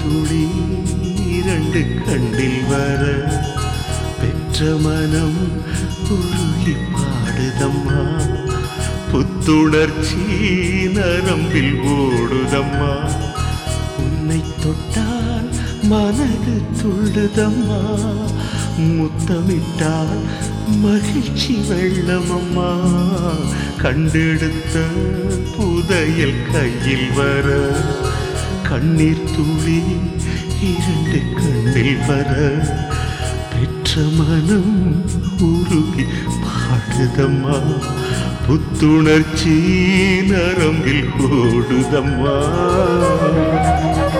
துளி இரண்டு கண்ணில் வர பெற்ற மனம் உருகி பாடுதம்மா புத்துணர்ச்சி நரம்பில் ஓடுதம்மா உன்னை தொட்டால் மனது துள்ளுதம்மா முத்தமிட்டால் மகிழ்ச்சி வெள்ளமம்மா கண்டெடுத்த புதையல் கையில் வர கண்ணீர் துளி இரண்டு கண்ணில் வர பெற்ற மனம் உருகி பாடுதம்மா புத்துணர்ச்சி நரம்பில் ஓடுதம்மா